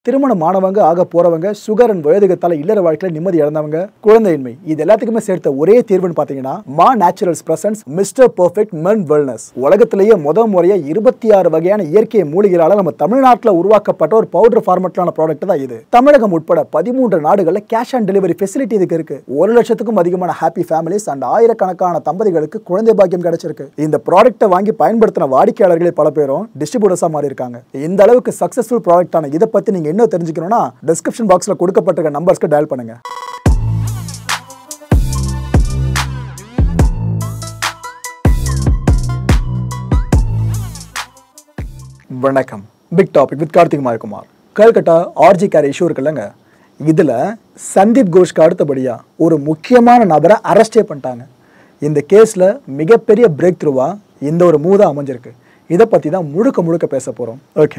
திருமணம் ஆனவங்க ஆக போறவங்க சுகர் அண்ட் வயதுகத்தால இல்லற வாழ்க்கையில நிம்மதி இழந்தவங்க குழந்தையின்மை இது எல்லாத்துக்குமே சேர்த்த ஒரே தீர்வுன்னு பாத்தீங்கன்னா மா naturals presents Mister perfect men wellness உலகத்திலேயே முத முறையா இருபத்தி ஆறு வகையான இயற்கை மூலிகையால நம்ம தமிழ்நாட்டில் உருவாக்கப்பட்ட ஒரு பவுடர் ஃபார்மட்லான ப்ராடக்ட் தான் இது தமிழகம் உட்பட பதிமூன்று நாடுகளில் கேஷ் ஆன் டெலிவரி ஃபெசிலிட்டி இதுக்கு இருக்கு ஒரு லட்சத்துக்கும் அதிகமான ஹாப்பி ஃபேமிலிஸ் அண்ட் ஆயிரக்கணக்கான தம்பதிகளுக்கு குழந்தை பாக்கியம் கிடைச்சிருக்கு இந்த ப்ராடக்ட்டை வாங்கி பயன்படுத்தின வாடிக்கையாளர்களே பல பேரும் டிஸ்ட்ரிபியூட்டர்ஸாக மாறி இருக்காங்க இந்த அளவுக்கு சக்ஸஸ்ஃபுல் ப்ராடக்டான இதை பத்தி நீங்க இன்னும் தெரிஞ்சுக்கணும்னா டிஸ்கிரிப்ஷன் பாக்ஸ்ல கொடுக்கப்பட்டிருக்க நம்பர்ஸ்க்கு டயல் பண்ணுங்க வணக்கம் big topic with Karthik Mayakumar Calcutta R G Kar issue இருக்குல்லங்க இதில் சந்தீப் கோஷ்க்கு அடுத்தபடியாக ஒரு முக்கியமான நபரை அரெஸ்டே பண்ணிட்டாங்க இந்த கேஸில் மிகப்பெரிய பிரேக் த்ரூவாக இந்த ஒரு மூவ் தான் அமைஞ்சிருக்கு இதை பற்றி தான் முழுக்க முழுக்க பேச போகிறோம் ஓகே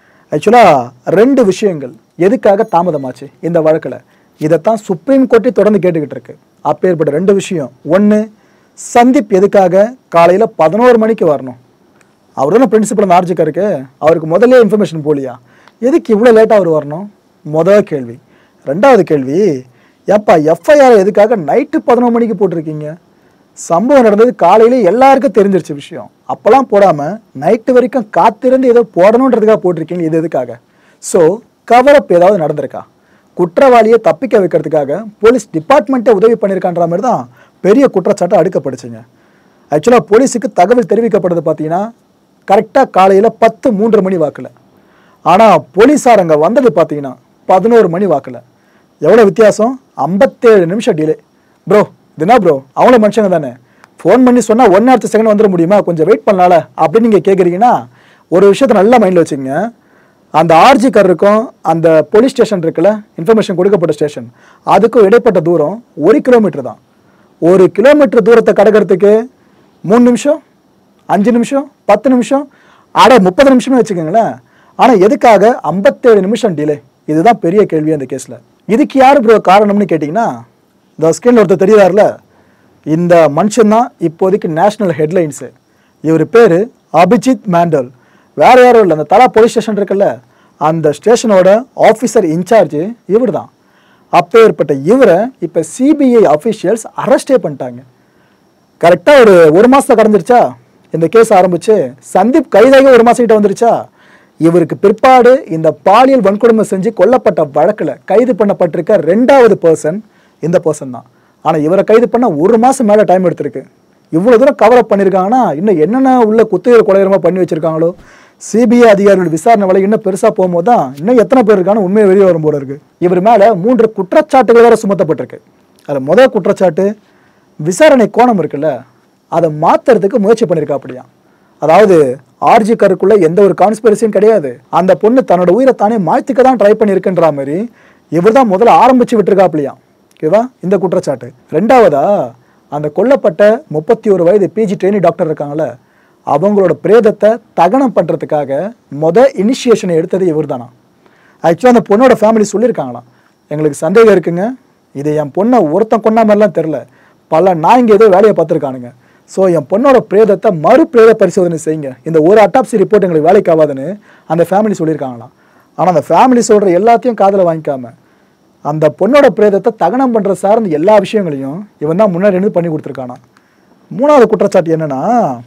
ஆக்சுவலாக ரெண்டு விஷயங்கள் எதுக்காக தாமதமாச்சு இந்த வழக்கில் இதைத்தான் சுப்ரீம் கோர்ட்டே தொடர்ந்து கேட்டுக்கிட்டு இருக்கு அப்பேற்பட்ட ரெண்டு விஷயம் ஒன்று சந்தீப் எதுக்காக காலையில் பதினோரு மணிக்கு வரணும் அவர் தானே பிரின்சிபல் அந்த ஆர்ஜிக்காருக்கு அவருக்கு முதல்ல இன்ஃபர்மேஷன் போலியா எதுக்கு இவ்வளோ லேட்டாக அவர் வரணும் மொதல் கேள்வி ரெண்டாவது கேள்வி ஏப்பா எஃப்ஐஆர் எதுக்காக நைட்டு பதினொரு மணிக்கு போட்டிருக்கீங்க சம்பவம் நடந்தது காலையில எல்லாருக்கும் தெரிஞ்சிருச்சு விஷயம் அப்போல்லாம் போடாமல் நைட்டு வரைக்கும் காத்திருந்து ஏதோ போடணுன்றதுக்காக போட்டிருக்கீங்க இது எதுக்காக ஸோ கவரப் ஏதாவது நடந்திருக்கா குற்றவாளியை தப்பிக்க வைக்கிறதுக்காக போலீஸ் டிபார்ட்மெண்ட்டே உதவி பண்ணியிருக்கான்ற மாதிரி தான் பெரிய குற்றச்சாட்டு அடுக்கப்படுச்சுங்க ஆக்சுவலாக போலீஸுக்கு தகவல் தெரிவிக்கப்படுது பார்த்தீங்கன்னா கரெக்டாக காலையில் பத்து மூன்று மணி வாக்கில் ஆனால் போலீஸார் அங்கே வந்தது பார்த்தீங்கன்னா பதினோரு மணி வாக்கில் எவ்வளோ வித்தியாசம் ஐம்பத்தேழு நிமிஷம் டிலே ப்ரோ தினா ப்ரோ அவங்கள மனுஷங்க தானே ஃபோன் பண்ணி சொன்னால் ஒன் அடுத்த செகண்ட் வந்துட முடியுமா கொஞ்சம் வெயிட் பண்ணலால அப்படின்னு நீங்கள் கேட்குறீங்கன்னா ஒரு விஷயத்தை நல்லா மைண்டில் வச்சுங்க அந்த ஆர்ஜி காருக்கும் அந்த போலீஸ் ஸ்டேஷன் இருக்குல்ல இன்ஃபர்மேஷன் கொடுக்கப்பட்ட ஸ்டேஷன் அதுக்கும் இடைப்பட்ட தூரம் ஒரு கிலோமீட்டர் தான் ஒரு கிலோமீட்டர் தூரத்தை கடக்கிறதுக்கு மூணு நிமிஷம் அஞ்சு நிமிஷம் பத்து நிமிஷம் அட முப்பது நிமிஷமே வச்சுக்கோங்களேன் ஆனால் எதுக்காக ஐம்பத்தேழு நிமிஷம் டிலே இதுதான் பெரிய கேள்வி அந்த கேஸில் இதுக்கு யார் ப்ரோ காரணம்னு கேட்டிங்கன்னா இந்த ஸ்கிரீனில் ஒருத்தர் தெரியுதார்ல இந்த மனுஷன் தான் இப்போதைக்கு நேஷனல் ஹெட்லைன்ஸு இவர் பேர் அபிஜித் மேண்டல் வேற யாரும் இல்லை அந்த தலா போலீஸ் ஸ்டேஷன் இருக்குல்ல அந்த ஸ்டேஷனோட ஆஃபீஸர் இன்சார்ஜ் இவர் தான் அப்பேற்பட்ட இவரை இப்போ சிபிஐ அஃபிஷியல்ஸ் அரெஸ்டே பண்ணிட்டாங்க கரெக்டாக ஒரு ஒரு மாதத்தை கடந்துருச்சா இந்த கேஸ் ஆரம்பிச்சு சந்தீப் கைதாகி ஒரு மாதம் கிட்ட வந்துருச்சா இவருக்கு பிற்பாடு இந்த பாலியல் வன்கொடுமை செஞ்சு கொல்லப்பட்ட வழக்கில் கைது பண்ணப்பட்டிருக்க ரெண்டாவது பர்சன் இந்த பர்சன் தான் ஆனால் இவரை கைது பண்ண ஒரு மாதம் மேலே டைம் எடுத்திருக்கு இவ்வளோ தூரம் கவர் அப் பண்ணியிருக்காங்கன்னா இன்னும் என்னென்ன உள்ள குத்துயிர் கொலைகரமாக பண்ணி வச்சிருக்காங்களோ சிபிஐ அதிகாரிகள் விசாரணை வலை இன்னும் பெருசாக போகும்போது தான் இன்னும் எத்தனை பேர் இருக்கான்னு உண்மையை வெளியே வரும் போல இருக்கு இவர் மேலே மூன்று குற்றச்சாட்டுகள் வேற சுமத்தப்பட்டிருக்கு அதில் முதல் குற்றச்சாட்டு விசாரணை கோணம் இருக்குல்ல அதை மாத்துறதுக்கு முயற்சி பண்ணியிருக்கா அப்படியா அதாவது ஆர்ஜி கருக்குள்ள எந்த ஒரு கான்ஸ்பிரசியும் கிடையாது அந்த பொண்ணு தன்னோட உயிரை தானே மாய்த்துக்க தான் ட்ரை பண்ணியிருக்குன்ற மாதிரி இவர் தான் முதல்ல ஆரம்பிச்சு விட்டுருக்காப்லையா ஓகேவா இந்த குற்றச்சாட்டு ரெண்டாவதா அந்த கொல்லப்பட்ட முப்பத்தி ஒரு வயது பிஜி ட்ரெயினி டாக்டர் இருக்காங்களே அவங்களோட பிரேதத்தை தகனம் பண்ணுறதுக்காக மொத இனிஷியேஷனை எடுத்தது இவர் தானா ஆக்சுவலாக அந்த பொண்ணோட ஃபேமிலி சொல்லியிருக்காங்களாம் எங்களுக்கு சந்தேகம் இருக்குங்க இது என் பொண்ணை ஒருத்தன் கொண்டா மாதிரிலாம் தெரில பல நாய்ங்க ஏதோ வேலையை பார்த்துருக்கானுங்க ஸோ என் பொண்ணோட பிரேதத்தை மறு பிரேத பரிசோதனை செய்யுங்க இந்த ஒரு அட்டாப்சி ரிப்போர்ட் எங்களுக்கு வேலைக்கு ஆகாதுன்னு அந்த ஃபேமிலி சொல்லியிருக்காங்களாம் ஆனால் அந்த ஃபேமிலி சொல்கிற எல்லாத்தையும் காதில் வாங்கிக்காம அந்த பொண்ணோட பிரேதத்தை தகனம் பண்ணுற சார்ந்த எல்லா விஷயங்களையும் இவன் தான் முன்னாடி இருந்து பண்ணி கொடுத்துருக்கானா மூணாவது குற்றச்சாட்டு என்னன்னா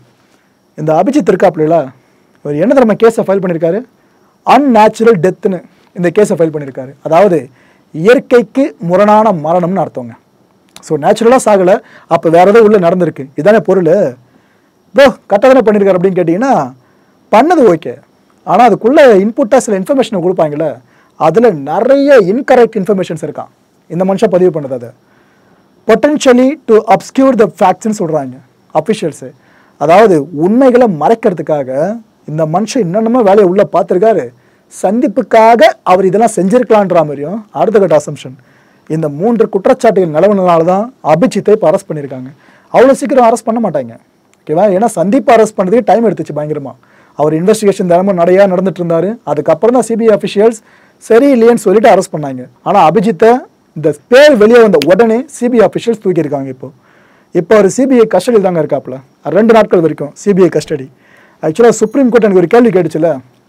இந்த அபிஜித் இருக்காப்புல இவர் என்ன தரமா கேஸை ஃபைல் பண்ணியிருக்காரு அன்நேச்சுரல் டெத்துன்னு இந்த கேஸை ஃபைல் பண்ணியிருக்காரு அதாவது இயற்கைக்கு முரணான மரணம்னு அர்த்தங்க ஸோ நேச்சுரலாக சாகலை அப்போ வேற ஏதோ உள்ள நடந்திருக்கு இதானே பொருள் ப்ரோ கரெக்டாக தானே பண்ணியிருக்காரு அப்படின்னு கேட்டிங்கன்னா பண்ணது ஓகே ஆனால் அதுக்குள்ளே இன்புட்டாக சில இன்ஃபர்மேஷனை கொடுப்பாங்கல்ல அதில் நிறைய இன்கரெக்ட் இன்ஃபர்மேஷன்ஸ் இருக்கான் இந்த மனுஷன் பதிவு பண்ணது அதை பொட்டன்ஷியலி டு அப்ஸ்கியூர் த ஃபேக்ட்ஸ்னு சொல்கிறாங்க அஃபிஷியல்ஸு அதாவது உண்மைகளை மறைக்கிறதுக்காக இந்த மனுஷன் என்னென்னமோ வேலையை உள்ளே பார்த்துருக்காரு சந்திப்புக்காக அவர் இதெல்லாம் செஞ்சிருக்கலான்ற மாதிரியும் அடுத்த கட்ட அசம்ஷன் இந்த மூன்று குற்றச்சாட்டுகள் நிலவுனதுனால தான் அபிஜித்தை இப்போ அரெஸ்ட் பண்ணியிருக்காங்க அவ்வளோ சீக்கிரம் அரெஸ்ட் பண்ண மாட்டாங்க ஓகேவா ஏன்னா சந்தீப் அரெஸ்ட் பண்ணுறதுக்கு டைம் எடுத்துச்சு பயங்கரமாக அவர் இன்வெஸ்டிகேஷன் தினமும் நடையாக நடந்துட்டு இருந்தாரு அதுக்கப்புறம் தான் சிபிஐ அஃபிஷியல்ஸ் சரி இல்லையேன்னு சொல்லிட்டு அரெஸ்ட் பண்ணாங்க ஆனால் அபிஜித்தை இந்த பேர் வெளியே வந்த உடனே சிபிஐ அஃபிஷியல்ஸ் தூக்கியிருக்காங்க இப்போ இப்போ அவர் சிபிஐ கஸ்டடியில் தாங்க இருக்காப்புல ரெண்டு நாட்கள் வரைக்கும் சிபிஐ கஸ்டடி ஆக்சுவலாக சுப்ரீம் கோர்ட் எனக்கு ஒரு கேள்வி கேட்டுச்சுல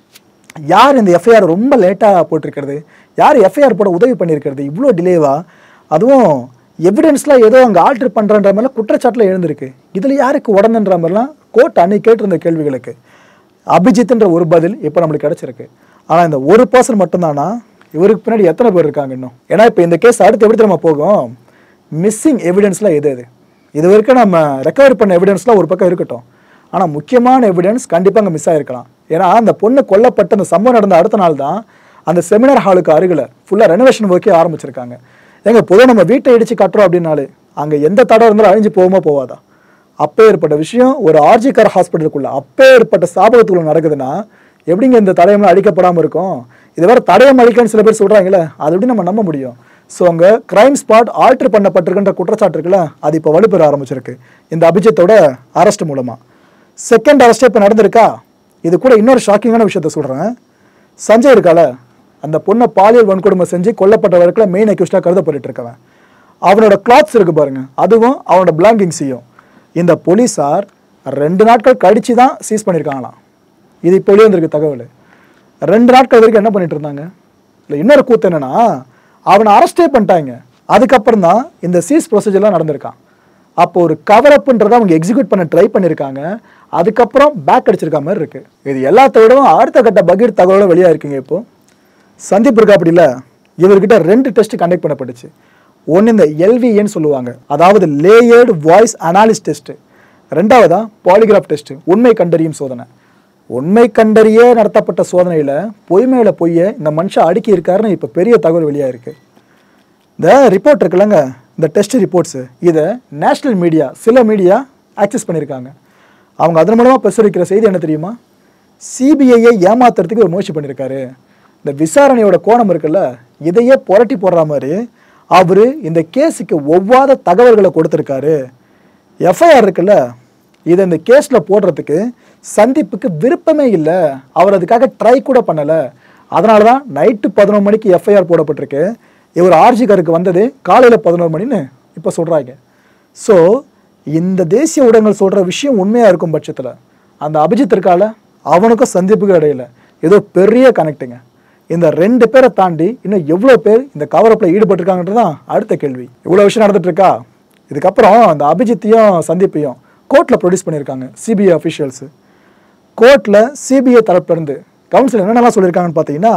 யார் இந்த எஃப்ஐஆர் ரொம்ப லேட்டாக போட்டிருக்கிறது யார் எஃப்ஐஆர் போட உதவி பண்ணியிருக்கிறது இவ்வளோ டிலேவா அதுவும் எவிடன்ஸ்லாம் ஏதோ அங்கே ஆல்டர் பண்ணுறன்ற மாதிரிலாம் குற்றச்சாட்டில் எழுந்திருக்கு இதில் யாருக்கு உடனன்ற மாதிரிலாம் கோர்ட் அன்னைக்கு கேட்டிருந்த கேள்விகளுக்கு அபிஜித்ன்ற ஒரு பதில் இப்போ நம்மளுக்கு கிடச்சிருக்கு ஆனால் இந்த ஒரு பர்சன் மட்டும்தானா இவருக்கு பின்னாடி எத்தனை பேர் இருக்காங்க இன்னும் ஏன்னா இப்போ இந்த கேஸ் அடுத்து எப்படி நம்ம போகும் மிஸ்ஸிங் எவிடன்ஸ்லாம் எது எது இது வரைக்கும் நம்ம ரெக்கவர் பண்ண எவிடன்ஸ்லாம் ஒரு பக்கம் இருக்கட்டும் ஆனால் முக்கியமான எவிடன்ஸ் கண்டிப்பாக அங்கே மிஸ் ஆகிருக்கலாம் ஏன்னா அந்த பொண்ணு கொல்லப்பட்ட அந்த சம்பவம் நடந்த அடுத்த நாள் தான் அந்த செமினார் ஹாலுக்கு அருகில் ஃபுல்லாக ரெனோவேஷன் ஒர்க்கே ஆரம்பிச்சிருக்காங்க ஏங்க பொதுவாக நம்ம வீட்டை இடிச்சு கட்டுறோம் அப்படின்னாலே அங்கே எந்த தடம் இருந்தாலும் அழிஞ்சு போகுமா போவாதா அப்போ ஏற்பட்ட விஷயம் ஒரு ஆர்ஜிகர் ஹாஸ்பிட்டலுக்குள்ள அப்போ ஏற்பட்ட சாபகத்துக்குள்ள நடக்குதுன்னா எப்படிங்க இந்த தடயம்லாம் அழிக்கப்படாமல் இருக்கும் இது வேற தடயம் அழிக்கன்னு சில பேர் சொல்கிறாங்களே அது எப்படி நம்ம நம்ப முடியும் ஸோ அங்கே கிரைம் ஸ்பாட் ஆல்டர் பண்ணப்பட்டிருக்கின்ற குற்றச்சாட்டு இருக்குல்ல அது இப்போ வலுப்பெற ஆரம்பிச்சிருக்கு இந்த அபிஜித்தோட அரெஸ்ட் மூலமாக செகண்ட் அரெஸ்ட் இப்போ நடந்திருக்கா இது கூட இன்னொரு ஷாக்கிங்கான விஷயத்த சொல்கிறேன் சஞ்சய் இருக்கால அந்த பொண்ணை பாலியல் வன்கொடுமை செஞ்சு கொல்லப்பட்ட வழக்கில் மெயின் அக்யூஸ்டாக கருதப்பட்டு இருக்கவன் அவனோட கிளாத்ஸ் இருக்கு பாருங்க அதுவும் அவனோட பிளாங்கிங்ஸையும் இந்த போலீஸார் ரெண்டு நாட்கள் கழிச்சு தான் சீஸ் பண்ணியிருக்காங்களாம் இது இப்போ வெளியே வந்திருக்கு தகவல் ரெண்டு நாட்கள் வரைக்கும் என்ன பண்ணிட்டு இருந்தாங்க இல்லை இன்னொரு கூத்து என்னன்னா அவனை அரெஸ்டே பண்ணிட்டாங்க அதுக்கப்புறம் தான் இந்த சீஸ் ப்ரொசீஜர்லாம் நடந்திருக்கான் அப்போ ஒரு கவரப்புன்றதை அவங்க எக்ஸிக்யூட் பண்ண ட்ரை பண்ணியிருக்காங்க அதுக்கப்புறம் பேக் அடிச்சிருக்க மாதிரி இருக்கு இது எல்லாத்த விடவும் அடுத்த கட்ட பகீர் தகவலோட வெளியாக இருக்குங்க இப்போ சந்தீப் இருக்கா அப்படி இல்லை இவர்கிட்ட ரெண்டு டெஸ்ட் கண்டக்ட் பண்ணப்பட்டுச்சு ஒன்று இந்த எல்விஏன்னு சொல்லுவாங்க அதாவது லேயர்டு வாய்ஸ் அனாலிஸ் டெஸ்ட் ரெண்டாவதா பாலிகிராஃப் டெஸ்ட் உண்மை கண்டறியும் சோதனை உண்மை கண்டறிய நடத்தப்பட்ட சோதனையில் பொய்மையில பொய்ய இந்த மனுஷன் அடுக்கி இருக்காருன்னு இப்போ பெரிய தகவல் வெளியாக இருக்கு இந்த ரிப்போர்ட் இருக்குல்லங்க இந்த டெஸ்ட் ரிப்போர்ட்ஸு இதை நேஷ்னல் மீடியா சில மீடியா ஆக்சஸ் பண்ணியிருக்காங்க அவங்க அதன் மூலமாக பிரசுரிக்கிற செய்தி என்ன தெரியுமா சிபிஐயை ஏமாத்துறதுக்கு ஒரு முயற்சி பண்ணியிருக்காரு இந்த விசாரணையோட கோணம் இருக்குல்ல இதையே புரட்டி போடுற மாதிரி அவர் இந்த கேஸுக்கு ஒவ்வாத தகவல்களை கொடுத்துருக்காரு எஃப்ஐஆர் இருக்குல்ல இதை இந்த கேஸில் போடுறதுக்கு சந்தீப்புக்கு விருப்பமே இல்லை அவர் அதுக்காக ட்ரை கூட பண்ணலை அதனால தான் நைட்டு பதினொரு மணிக்கு எஃப்ஐஆர் போடப்பட்டிருக்கு இவர் ஆர்ஜிகருக்கு வந்தது காலையில் பதினோரு மணின்னு இப்போ சொல்கிறாங்க ஸோ இந்த தேசிய ஊடகங்கள் சொல்கிற விஷயம் உண்மையாக இருக்கும் பட்சத்தில் அந்த அபிஜித் இருக்கால அவனுக்கும் சந்தீப்புக்கும் இடையில ஏதோ பெரிய கனெக்ட்டுங்க இந்த ரெண்டு பேரை தாண்டி இன்னும் எவ்வளோ பேர் இந்த கவரப்பில் ஈடுபட்டிருக்காங்கன்றது தான் அடுத்த கேள்வி இவ்வளோ விஷயம் நடந்துட்டு இருக்கா இதுக்கப்புறம் அந்த அபிஜித்தையும் சந்தீப்பையும் கோர்ட்டில் ப்ரொடியூஸ் பண்ணியிருக்காங்க சிபிஐ அஃபிஷியல்ஸு கோர்ட்டில் சிபிஐ தரப்பிலிருந்து கவுன்சில் என்னென்னலாம் சொல்லியிருக்காங்கன்னு பார்த்தீங்கன்னா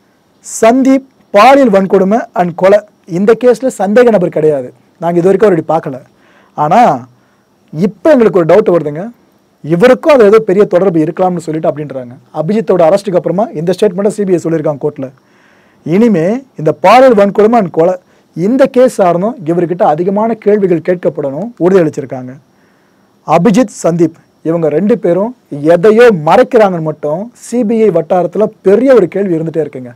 சந்தீப் பாலியல் வன்கொடுமை அண்ட் கொலை இந்த கேஸில் சந்தேக நபர் கிடையாது நாங்கள் இது வரைக்கும் அவருடைய பார்க்கல ஆனால் இப்போ எங்களுக்கு ஒரு டவுட் வருதுங்க இவருக்கும் அது ஏதோ பெரிய தொடர்பு இருக்கலாம்னு சொல்லிட்டு அப்படின்றாங்க அபிஜித்தோட அரெஸ்ட்டுக்கு அப்புறமா இந்த ஸ்டேட்மெண்ட்டை சிபிஐ சொல்லியிருக்காங்க கோர்ட்டில் இனிமே இந்த பாலியல் வன்கொடுமை அண்ட் கொலை இந்த கேஸ் சார்ந்தும் இவர்கிட்ட அதிகமான கேள்விகள் கேட்கப்படணும் உறுதியளிச்சிருக்காங்க அபிஜித் சந்தீப் இவங்க ரெண்டு பேரும் எதையோ மறைக்கிறாங்கன்னு மட்டும் சிபிஐ வட்டாரத்தில் பெரிய ஒரு கேள்வி இருந்துகிட்டே இருக்குங்க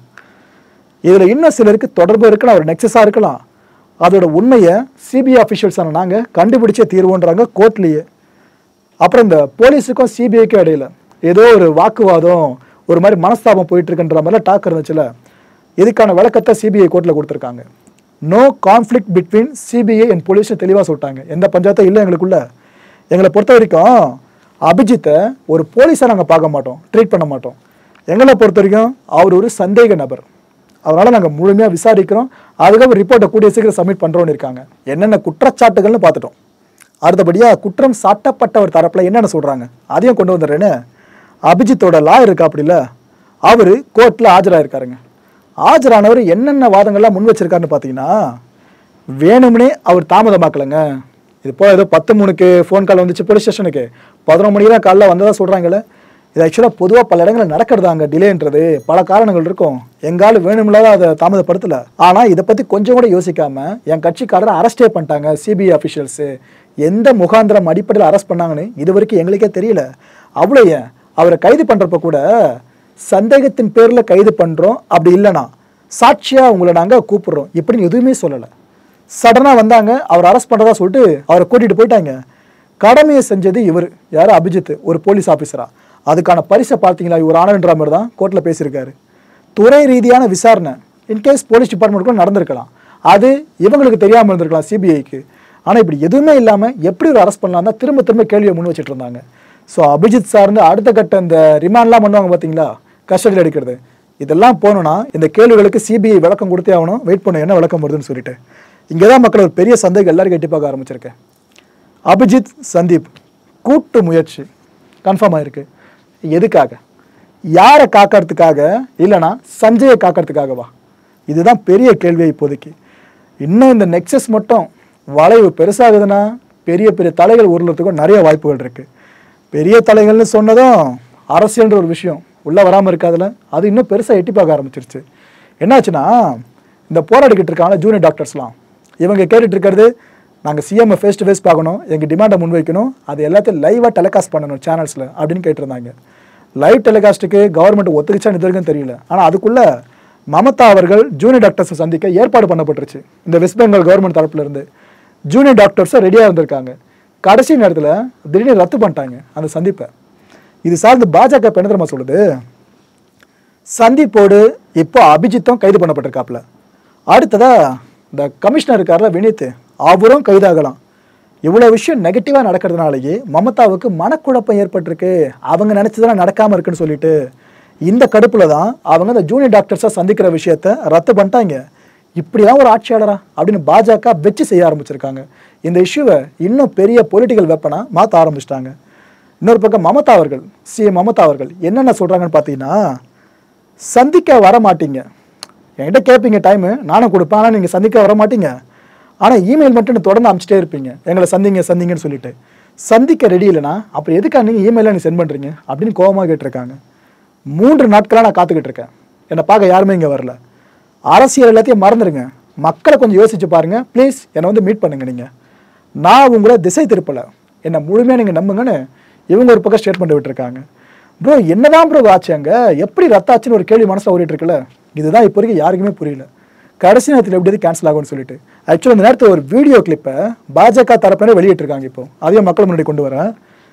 இதில் இன்னும் சிலருக்கு தொடர்பு இருக்கலாம் ஒரு நெக்ஸஸாக இருக்கலாம் அதோட உண்மையை சிபிஐ அஃபிஷியல்ஸான நாங்கள் கண்டுபிடிச்சே தீர்வோன்றாங்க கோர்ட்லேயே அப்புறம் இந்த போலீஸுக்கும் சிபிஐக்கும் இடையில ஏதோ ஒரு வாக்குவாதம் ஒரு மாதிரி மனஸ்தாபம் போயிட்டு இருக்குன்ற மாதிரிலாம் டாக் இருந்துச்சுல இதுக்கான விளக்கத்தை சிபிஐ கோர்ட்டில் கொடுத்துருக்காங்க no conflict between CBI and police தெளிவாக சொல்லிட்டாங்க எந்த பஞ்சாயத்தும் இல்லை எங்களுக்குள்ள எங்களை பொறுத்த வரைக்கும் அபிஜித்தை ஒரு போலீஸாக நாங்கள் பார்க்க மாட்டோம் ட்ரீட் பண்ண மாட்டோம் எங்களை பொறுத்த வரைக்கும் அவர் ஒரு சந்தேக நபர் அதனால் நாங்கள் முழுமையாக விசாரிக்கிறோம் அதுக்கப்புறம் ரிப்போர்ட்டை கூடிய சீக்கிரம் சப்மிட் பண்ணுறோன்னு இருக்காங்க என்னென்ன குற்றச்சாட்டுகள்னு பார்த்துட்டோம் அடுத்தபடியாக குற்றம் சாட்டப்பட்டவர் தரப்பில் என்னென்ன சொல்கிறாங்க அதையும் கொண்டு வந்துடுறேன்னு அபிஜித்தோட லாயர் இருக்கா அப்படி இல்லை அவர் கோர்ட்டில் ஆஜராயிருக்காருங்க ஆஜரானவர் என்னென்ன வாதங்கள்லாம் முன் வச்சிருக்காருன்னு பார்த்தீங்கன்னா வேணும்னே அவர் தாமதமாக்கலைங்க இது போல் ஏதோ பத்து மூணுக்கு ஃபோன் கால் வந்துச்சு போலீஸ் ஸ்டேஷனுக்கு பதினொரு மணிக்கு தான் காலைல வந்ததா சொல்கிறாங்களே இது ஆக்சுவலாக பொதுவாக பல இடங்களில் நடக்கிறதாங்க டிலேன்றது பல காரணங்கள் இருக்கும் எங்கால வேணுமில்லாத அதை தாமதப்படுத்தலை ஆனால் இதை பற்றி கொஞ்சம் கூட யோசிக்காம என் கட்சிக்காரரை அரெஸ்டே பண்ணிட்டாங்க சிபிஐ அஃபிஷியல்ஸு எந்த முகாந்திரம் அடிப்படையில் அரெஸ்ட் பண்ணாங்கன்னு இது வரைக்கும் எங்களுக்கே தெரியல அவ்வளோ ஏன் அவரை கைது பண்ணுறப்ப கூட சந்தேகத்தின் பேரில் கைது பண்ணுறோம் அப்படி இல்லைனா சாட்சியாக உங்களை நாங்கள் கூப்பிடுறோம் இப்படின்னு எதுவுமே சொல்லலை சடனாக வந்தாங்க அவர் அரெஸ்ட் பண்ணுறதா சொல்லிட்டு அவரை கூட்டிகிட்டு போயிட்டாங்க கடமையை செஞ்சது இவர் யார் அபிஜித் ஒரு போலீஸ் ஆஃபீஸரா அதுக்கான பரிசை பார்த்தீங்களா இவர் ஆனவன்ற மாதிரி தான் கோர்ட்டில் பேசியிருக்காரு துறை ரீதியான விசாரணை இன்கேஸ் போலீஸ் டிபார்ட்மெண்ட்டுக்கும் நடந்திருக்கலாம் அது இவங்களுக்கு தெரியாமல் இருந்திருக்கலாம் சிபிஐக்கு ஆனால் இப்படி எதுவுமே இல்லாமல் எப்படி ஒரு அரெஸ்ட் பண்ணலாம் தான் திரும்ப திரும்ப கேள்வியை முன் வச்சுட்டு இருந்தாங்க ஸோ அபிஜித் சார்ந்து அடுத்த கட்ட இந்த ரிமாண்ட்லாம் பண்ணுவாங்க பார்த்தீங்களா கஸ்டடியில் எடுக்கிறது இதெல்லாம் போகணும்னா இந்த கேள்விகளுக்கு சிபிஐ விளக்கம் கொடுத்தே ஆகணும் வெயிட் பண்ண என்ன விளக்கம் வருதுன்னு சொல்லிட்டு இங்கே தான் மக்கள் ஒரு பெரிய சந்தேகம் எல்லாரும் எட்டி பார்க்க ஆரம்பிச்சிருக்கேன் அபிஜித் சந்தீப் கூட்டு முயற்சி கன்ஃபார்ம் ஆயிருக்கு எதுக்காக யாரை காக்கிறதுக்காக இல்லைனா சஞ்சயை காக்கிறதுக்காகவா இதுதான் பெரிய கேள்வி இப்போதைக்கு இன்னும் இந்த நெக்ஸஸ் மட்டும் வளைவு பெருசாகுதுன்னா பெரிய பெரிய தலைகள் உருளுறதுக்கும் நிறைய வாய்ப்புகள் இருக்கு பெரிய தலைகள்னு சொன்னதும் அரசியல்ன்ற ஒரு விஷயம் உள்ளே வராமல் இருக்காதுல அது இன்னும் பெருசாக எட்டி பார்க்க ஆரம்பிச்சிருச்சு என்னாச்சுன்னா இந்த போராடிக்கிட்டு இருக்காங்க ஜூனியர் டாக்டர்ஸ்லாம் இவங்க கேட்டுட்டு இருக்கிறது நாங்கள் சிஎம்ஐ ஃபேஸ் டு ஃபேஸ் பார்க்கணும் எங்கள் டிமாண்டை முன்வைக்கணும் அது எல்லாத்தையும் லைவாக டெலிகாஸ்ட் பண்ணணும் சேனல்ஸில் அப்படின்னு கேட்டிருந்தாங்க லைவ் டெலிகாஸ்ட்டுக்கு கவர்மெண்ட் ஒத்துக்கிச்சான்னு இது வரைக்கும் தெரியல ஆனால் அதுக்குள்ள மமதா அவர்கள் ஜூனியர் டாக்டர்ஸை சந்திக்க ஏற்பாடு பண்ணப்பட்டுருச்சு இந்த வெஸ்ட் பெங்கால் கவர்மெண்ட் தரப்புல இருந்து ஜூனியர் டாக்டர்ஸை ரெடியாக இருந்திருக்காங்க கடைசி நேரத்தில் திடீர்னு ரத்து பண்ணிட்டாங்க அந்த சந்திப்பை இது சார்ந்து பாஜக இப்ப என்ன தெரியுமா சொல்லுது சந்தீப்போடு இப்போ அபிஜித்தும் கைது பண்ணப்பட்டிருக்காப்புல அடுத்ததா இந்த கமிஷனர் இருக்கார்ல வினித் அவரும் கைதாகலாம் இவ்வளோ விஷயம் நெகட்டிவாக நடக்கிறதுனாலயே மமதாவுக்கு மனக்குழப்பம் ஏற்பட்டிருக்கு அவங்க நினச்சதெல்லாம் நடக்காமல் இருக்குன்னு சொல்லிட்டு இந்த கடுப்பில் தான் அவங்க இந்த ஜூனியர் டாக்டர்ஸாக சந்திக்கிற விஷயத்த ரத்து பண்ணிட்டாங்க இப்படிதான் ஒரு ஆட்சியாளரா அப்படின்னு பாஜக வச்சு செய்ய ஆரம்பிச்சிருக்காங்க இந்த இஷ்யூவை இன்னும் பெரிய பொலிட்டிக்கல் வெப்பனாக மாற்ற ஆரம்பிச்சிட்டாங்க இன்னொரு பக்கம் மமதா அவர்கள் சிஎம் மமதா அவர்கள் என்னென்ன சொல்கிறாங்கன்னு பார்த்தீங்கன்னா சந்திக்க வர மாட்டீங்க என்கிட்ட கேட்பீங்க டைமு நானும் கொடுப்பேன் ஆனால் நீங்கள் சந்திக்க வர மாட்டீங்க ஆனால் இமெயில் மட்டும் நீ தொடர்ந்து அனுப்பிச்சிட்டே இருப்பீங்க எங்களை சந்திங்க சந்திங்கன்னு சொல்லிட்டு சந்திக்க ரெடி இல்லைனா அப்புறம் எதுக்காக நீங்கள் இமெயிலில் நீ சென்ட் பண்ணுறீங்க அப்படின்னு கோவமாக கேட்டிருக்காங்க மூன்று நாட்களாக நான் காத்துக்கிட்டு இருக்கேன் என்னை பார்க்க யாருமே இங்கே வரல அரசியல் எல்லாத்தையும் மறந்துடுங்க மக்களை கொஞ்சம் யோசிச்சு பாருங்க ப்ளீஸ் என்னை வந்து மீட் பண்ணுங்க நீங்கள் நான் உங்களை திசை திருப்பலை என்னை முழுமையாக நீங்கள் நம்புங்கன்னு இவங்க ஒரு பக்கம் ஸ்டேட்மெண்ட் விட்டுருக்காங்க ப்ரோ என்னதான் ப்ரோ ஆச்சு அங்கே எப்படி ரத்தாச்சுன்னு ஒரு கேள்வி மனசில் ஓடிட்டு இருக்குல்ல இதுதான் இப்போ வரைக்கும் யாருக்குமே புரியல கடைசி நேரத்தில் எப்படி கேன்சல் ஆகும்னு சொல்லிட்டு ஆக்சுவலாக இந்த நேரத்தில் ஒரு வீடியோ கிளிப்பை பாஜக தரப்பினர் வெளியிட்டிருக்காங்க இப்போ அதையும் மக்கள் முன்னாடி கொண்டு வரேன்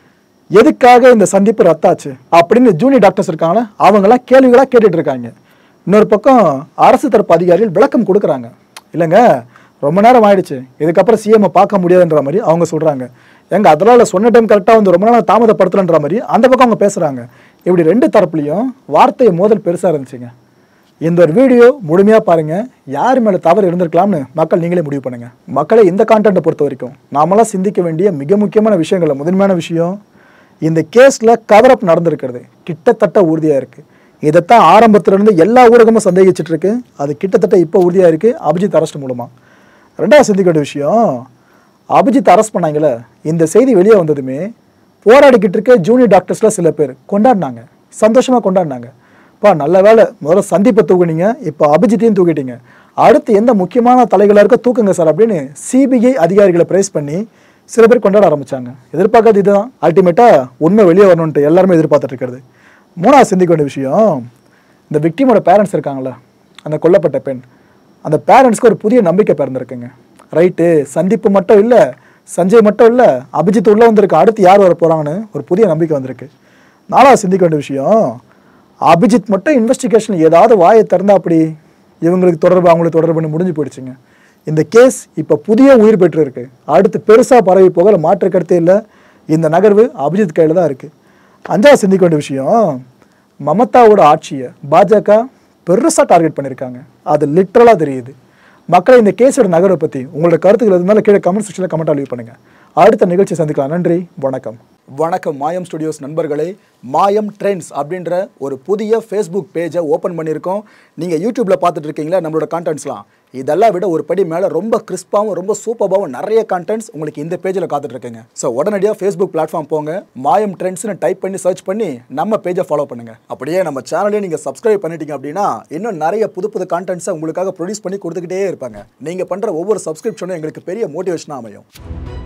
எதுக்காக இந்த சந்திப்பு ரத்தாச்சு அப்படின்னு ஜூனியர் டாக்டர்ஸ் இருக்காங்களே அவங்கெல்லாம் கேள்விகளாக கேட்டுட்டு இருக்காங்க இன்னொரு பக்கம் அரசு தரப்பு அதிகாரிகள் விளக்கம் கொடுக்குறாங்க இல்லைங்க ரொம்ப நேரம் ஆயிடுச்சு இதுக்கப்புறம் சிஎம்ஐ பார்க்க முடியாதுன்ற மாதிரி அவங்க சொல்கிறாங்க எங்க அதெல்லாம் இல்லை சொன்ன டைம் கரெக்டாக வந்து ரொம்ப நேரம் தாமதப்படுத்தலன்ற மாதிரி அந்த பக்கம் அவங்க பேசுகிறாங்க இப்படி ரெண்டு தரப்புலையும் வார்த்தை மோதல் பெருசாக இருந்துச்சுங்க இந்த ஒரு வீடியோ முழுமையாக பாருங்க யார் மேலே தவறு இருந்திருக்கலாம்னு மக்கள் நீங்களே முடிவு பண்ணுங்க மக்களை இந்த கான்டென்ட்டை பொறுத்த வரைக்கும் நாமெல்லாம் சிந்திக்க வேண்டிய மிக முக்கியமான விஷயங்கள்ல முதன்மையான விஷயம் இந்த கேஸில் கவரப் நடந்திருக்கிறது கிட்டத்தட்ட உறுதியாக இருக்கு இதைத்தான் ஆரம்பத்துல இருந்து எல்லா ஊடகமும் சந்தேகிச்சிட்டு இருக்கு அது கிட்டத்தட்ட இப்போ உறுதியாக இருக்கு அபிஜித் அரெஸ்ட் மூலமா ரெண்டாவது சிந்திக்க வேண்டிய விஷயம் அபிஜித் அரெஸ்ட் பண்ணாங்களே இந்த செய்தி வெளியே வந்ததுமே போராடிக்கிட்டு இருக்க ஜூனியர் டாக்டர்ஸ்ல சில பேர் கொண்டாடினாங்க சந்தோஷமா கொண்டாடினாங்க பா நல்ல வேலை முதல்ல சந்தீப்பை தூக்குனீங்க இப்போ அபிஜித்தையும் தூக்கிட்டீங்க அடுத்து எந்த முக்கியமான தலைகளாக இருக்க தூக்குங்க சார் அப்படின்னு சிபிஐ அதிகாரிகளை பிரைஸ் பண்ணி சில பேர் கொண்டாட ஆரம்பிச்சாங்க எதிர்பார்க்காத இதுதான் அல்டிமேட்டா உண்மை வெளியே வரணுன்ட்டு எல்லாருமே எதிர்பார்த்துட்டு இருக்கிறது மூணாவது சிந்திக்க வேண்டிய விஷயம் இந்த விக்டிமோட பேரண்ட்ஸ் இருக்காங்கல்ல அந்த கொல்லப்பட்ட பெண் அந்த பேரண்ட்ஸ்க்கு ஒரு புதிய நம்பிக்கை பிறந்திருக்குங்க ரைட்டு சந்திப்பு மட்டும் இல்லை சஞ்சய் மட்டும் இல்லை அபிஜித் உள்ளே வந்திருக்கு அடுத்து யார் வர போகிறாங்கன்னு ஒரு புதிய நம்பிக்கை வந்திருக்கு நாலாவது சிந்திக்க வேண்டிய விஷயம் அபிஜித் மட்டும் இன்வெஸ்டிகேஷன் ஏதாவது வாயை திறந்தா அப்படி இவங்களுக்கு தொடர்பு அவங்களுக்கு தொடர்புன்னு முடிஞ்சு போயிடுச்சுங்க இந்த கேஸ் இப்போ புதிய உயிர் பெற்று இருக்கு அடுத்து பெருசாக பரவி போகல மாற்று கருத்தே இல்லை இந்த நகர்வு அபிஜித் கையில் தான் இருக்குது அஞ்சாவது சிந்திக்க வேண்டிய விஷயம் மமதாவோட ஆட்சியை பாஜக பெருசாக டார்கெட் பண்ணியிருக்காங்க அது லிட்ரலாக தெரியுது மக்களை இந்த கேஸோட நகரை பற்றி உங்களோட கருத்துக்கள் இருந்தாலும் கீழே கமெண்ட் செக்ஷனில் கமெண்ட்டாக லீவ் பண்ணுங்கள் அடுத்த நிகழ்ச்சி சந்திக்கலாம் நன்றி வணக்கம் வணக்கம் மாயம் ஸ்டுடியோஸ் நண்பர்களே மாயம் ட்ரெண்ட்ஸ் அப்படின்ற ஒரு புதிய ஃபேஸ்புக் பேஜை ஓப்பன் பண்ணியிருக்கோம் நீங்கள் யூடியூப்பில் பார்த்துட்டு இருக்கீங்களா நம்மளோட கான்டென்ட்ஸ்லாம் இதெல்லாம் விட ஒரு படி மேலே ரொம்ப கிறிஸ்பாகவும் ரொம்ப சூப்பராகவும் நிறைய கான்டென்ட்ஸ் உங்களுக்கு இந்த பேஜில் காத்துட்டு இருக்குங்க ஸோ உடனடியாக ஃபேஸ்புக் பிளாட்ஃபார்ம் போங்க மாயம் ட்ரெண்ட்ஸ்னு டைப் பண்ணி சர்ச் பண்ணி நம்ம பேஜை ஃபாலோ பண்ணுங்க அப்படியே நம்ம சேனலையும் நீங்கள் சப்ஸ்கிரைப் பண்ணிட்டீங்க அப்படின்னா இன்னும் நிறைய புது புது கான்டென்ட்ஸை உங்களுக்காக ப்ரொடியூஸ் பண்ணி கொடுத்துக்கிட்டே இருப்பாங்க நீங்கள் பண்ணுற ஒவ்வொரு சப்ஸ்கிரிப்ஷனும் எங்களுக்கு பெரிய மோட்டிவேஷனாக அமையும்